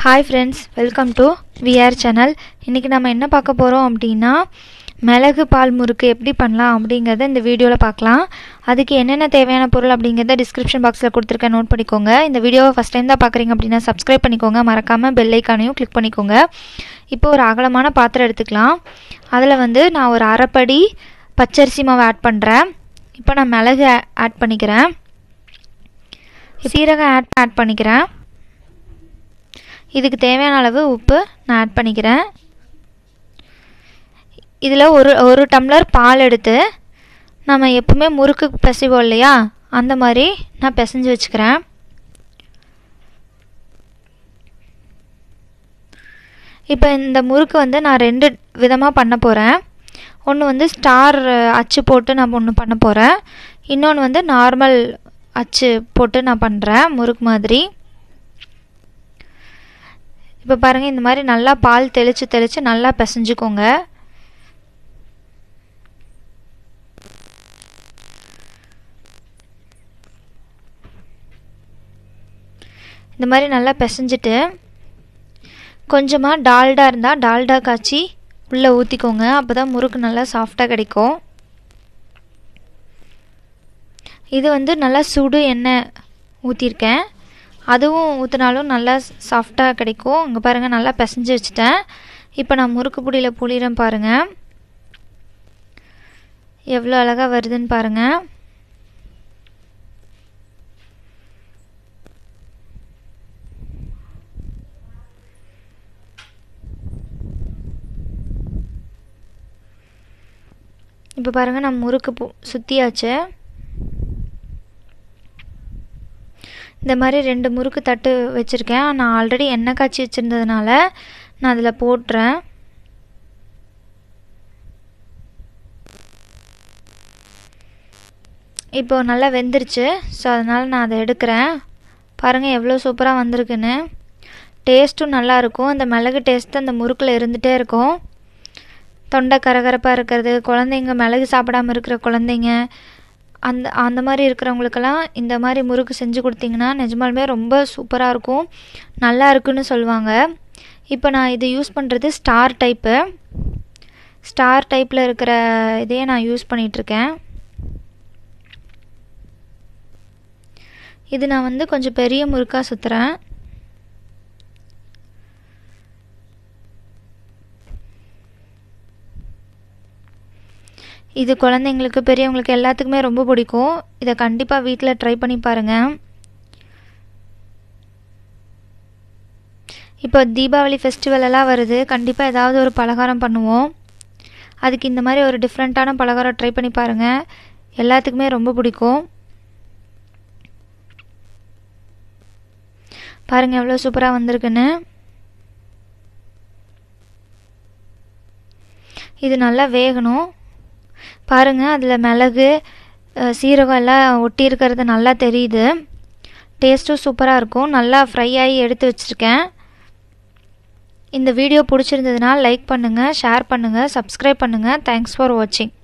hi friends welcome to VR channel இன்றைக்கி நம்ம என்ன பார்க்க போகிறோம் அப்படின்னா மிளகு பால் முறுக்கு எப்படி பண்ணலாம் அப்படிங்கிறத இந்த வீடியோவில் பார்க்கலாம் அதுக்கு என்னென்ன தேவையான பொருள் அப்படிங்கிறத டிஸ்கிரிப்ஷன் பாக்ஸில் கொடுத்துருக்கேன் நோட் பண்ணிக்கோங்க இந்த வீடியோவை ஃபஸ்ட் டைம் தான் பார்க்குறீங்க அப்படின்னா சப்ஸ்கிரைப் பண்ணிக்கோங்க மறக்காமல் பெல் ஐக்கானையும் கிளிக் பண்ணிக்கோங்க இப்போ ஒரு அகலமான பாத்திரம் எடுத்துக்கலாம் அதில் வந்து நான் ஒரு அரைப்படி பச்சரிசி மாவு ஆட் பண்ணுறேன் இப்போ நான் மிளகு ஆட் பண்ணிக்கிறேன் சீரகம் ஆட் ஆட் பண்ணிக்கிறேன் இதுக்கு தேவையான அளவு உப்பு நான் ஆட் பண்ணிக்கிறேன் இதில் ஒரு ஒரு டம்ளர் பால் எடுத்து நம்ம எப்பவுமே முறுக்கு பிசைவோம் இல்லையா அந்த மாதிரி நான் பிசைஞ்சு வச்சுக்கிறேன் இப்போ இந்த முறுக்கு வந்து நான் ரெண்டு விதமாக பண்ண போகிறேன் ஒன்று வந்து ஸ்டார் அச்சு போட்டு நான் ஒன்று பண்ண போகிறேன் இன்னொன்று வந்து நார்மல் அச்சு போட்டு நான் பண்ணுறேன் முறுக்கு மாதிரி இப்போ பாருங்கள் இந்த மாதிரி நல்லா பால் தெளித்து தெளித்து நல்லா பிசைஞ்சுக்கோங்க இந்த மாதிரி நல்லா பிசைஞ்சிட்டு கொஞ்சமாக டால்டா இருந்தால் டால்டா காய்ச்சி உள்ளே ஊற்றிக்கோங்க அப்போ தான் முறுக்கு நல்லா சாஃப்டாக கிடைக்கும் இது வந்து நல்லா சுடு எண்ணெய் ஊற்றிருக்கேன் அதுவும் ஊற்றினாலும் நல்லா சாஃப்டாக கிடைக்கும் இங்கே பாருங்கள் நல்லா பிசைஞ்சு வச்சுட்டேன் இப்போ நான் முறுக்கு பொடியில் புளிகிறேன் பாருங்கள் எவ்வளோ அழகாக வருதுன்னு பாருங்கள் இப்போ பாருங்கள் நான் முறுக்கு பு சுற்றியாச்சு இந்த மாதிரி ரெண்டு முறுக்கு தட்டு வச்சுருக்கேன் நான் ஆல்ரெடி எண்ணெய் காய்ச்சி வச்சுருந்ததுனால நான் அதில் போட்டுறேன் இப்போ நல்லா வெந்துருச்சு ஸோ அதனால் நான் அதை எடுக்கிறேன் பாருங்கள் எவ்வளோ சூப்பராக வந்திருக்குன்னு டேஸ்ட்டும் நல்லாயிருக்கும் அந்த மிளகு டேஸ்ட்டு அந்த முறுக்கில் இருந்துகிட்டே இருக்கும் தொண்டை கரகரப்பாக இருக்கிறது குழந்தைங்க மிளகு சாப்பிடாமல் இருக்கிற குழந்தைங்க அந்த அந்த மாதிரி இருக்கிறவங்களுக்கெல்லாம் இந்த மாதிரி முறுக்கு செஞ்சு கொடுத்தீங்கன்னா நிஜமாலுமே ரொம்ப சூப்பராக இருக்கும் நல்லா இருக்குன்னு சொல்லுவாங்க இப்போ நான் இது யூஸ் பண்ணுறது ஸ்டார் டைப்பு ஸ்டார் டைப்பில் இருக்கிற இதையே நான் யூஸ் பண்ணிகிட்ருக்கேன் இது நான் வந்து கொஞ்சம் பெரிய முறுக்காக சுற்றுறேன் இது குழந்தைங்களுக்கு பெரியவங்களுக்கு எல்லாத்துக்குமே ரொம்ப பிடிக்கும் இதை கண்டிப்பாக வீட்டில் ட்ரை பண்ணி பாருங்கள் இப்போ தீபாவளி ஃபெஸ்டிவல் எல்லாம் வருது கண்டிப்பாக ஏதாவது ஒரு பலகாரம் பண்ணுவோம் அதுக்கு இந்த மாதிரி ஒரு டிஃப்ரெண்ட்டான பலகாரம் ட்ரை பண்ணி பாருங்கள் எல்லாத்துக்குமே ரொம்ப பிடிக்கும் பாருங்கள் எவ்வளோ சூப்பராக வந்திருக்குன்னு இது நல்லா வேகணும் பாருங்கள் அதில் மிளகு சீரகம் எல்லாம் ஒட்டி இருக்கிறது நல்லா தெரியுது டேஸ்ட்டும் சூப்பராக இருக்கும் நல்லா ஃப்ரை ஆகி எடுத்து வச்சுருக்கேன் இந்த வீடியோ பிடிச்சிருந்ததுன்னா லைக் பண்ணுங்கள் ஷேர் பண்ணுங்கள் சப்ஸ்கிரைப் பண்ணுங்கள் தேங்க்ஸ் ஃபார் வாட்சிங்